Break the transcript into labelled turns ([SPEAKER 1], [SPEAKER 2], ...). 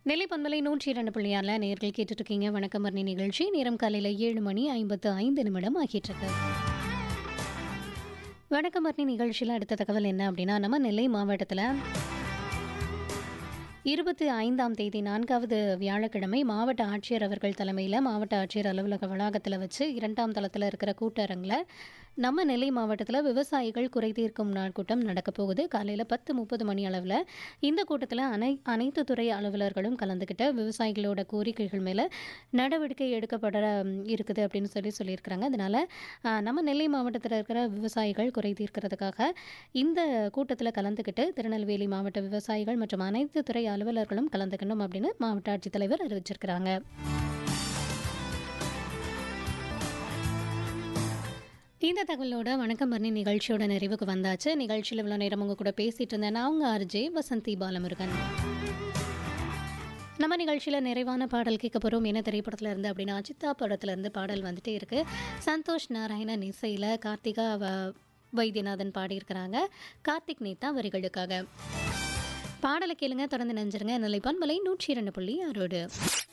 [SPEAKER 1] நெல்லை பண்பலை நூற்றி இரண்டு புள்ளியாரில் நேர்கள் கேட்டுட்டு இருக்கீங்க வணக்கம் வர்ணி நிகழ்ச்சி நேரம் காலையில் ஏழு மணி ஐம்பத்து ஐந்து நிமிடம் ஆகிட்டு இருக்கு வணக்கம் வர்ணி நிகழ்ச்சியில் அடுத்த தகவல் என்ன அப்படின்னா நம்ம நெல்லை மாவட்டத்தில் இருபத்தி ஐந்தாம் தேதி நான்காவது வியாழக்கிழமை மாவட்ட ஆட்சியர் அவர்கள் தலைமையில் மாவட்ட ஆட்சியர் அலுவலக வளாகத்தில் வச்சு இரண்டாம் தளத்தில் இருக்கிற கூட்டரங்கில் நம்ம நெல்லை மாவட்டத்தில் விவசாயிகள் குறை தீர்க்கும் நாள் கூட்டம் நடக்க போகுது காலையில் பத்து முப்பது மணி அளவில் இந்த கூட்டத்தில் அனை அனைத்து துறை அலுவலர்களும் கலந்துக்கிட்டு விவசாயிகளோட கோரிக்கைகள் மேலே நடவடிக்கை எடுக்கப்பட ம், இருக்குது அப்படின்னு சொல்லி சொல்லியிருக்கிறாங்க அதனால் நம்ம நெல்லை மாவட்டத்தில் இருக்கிற விவசாயிகள் குறை தீர்க்கிறதுக்காக இந்த கூட்டத்தில் கலந்துக்கிட்டு திருநெல்வேலி மாவட்ட விவசாயிகள் மற்றும் அனைத்து துறை அலுவலர்களும் கலந்துக்கணும் அப்படின்னு மாவட்ட ஆட்சித்தலைவர் அறிவிச்சிருக்கிறாங்க இந்த தகவலோட வணக்கம் பரணி நிகழ்ச்சியோட நிறைவுக்கு வந்தாச்சு நிகழ்ச்சியில் இவ்வளோ நேரம் உங்க கூட பேசிட்டு இருந்தேன் நான் உங்க ஆர்ஜே வசந்தி பாலமுருகன் நம்ம நிகழ்ச்சியில் நிறைவான பாடல் கேட்க போகிறோம் என்ன திரைப்படத்தில் இருந்து அப்படின்னா அஜித்தா படத்துல இருந்து பாடல் வந்துட்டே இருக்கு சந்தோஷ் நாராயணன் இசையில் கார்த்திகா வ- வைத்தியநாதன் பாடியிருக்கிறாங்க கார்த்திக் நேதா வரிகளுக்காக பாடலை கேளுங்க தொடர்ந்து நெஞ்சிருங்க நிலைப்பான் மலை நூற்றி இரண்டு புள்ளி ஆறோடு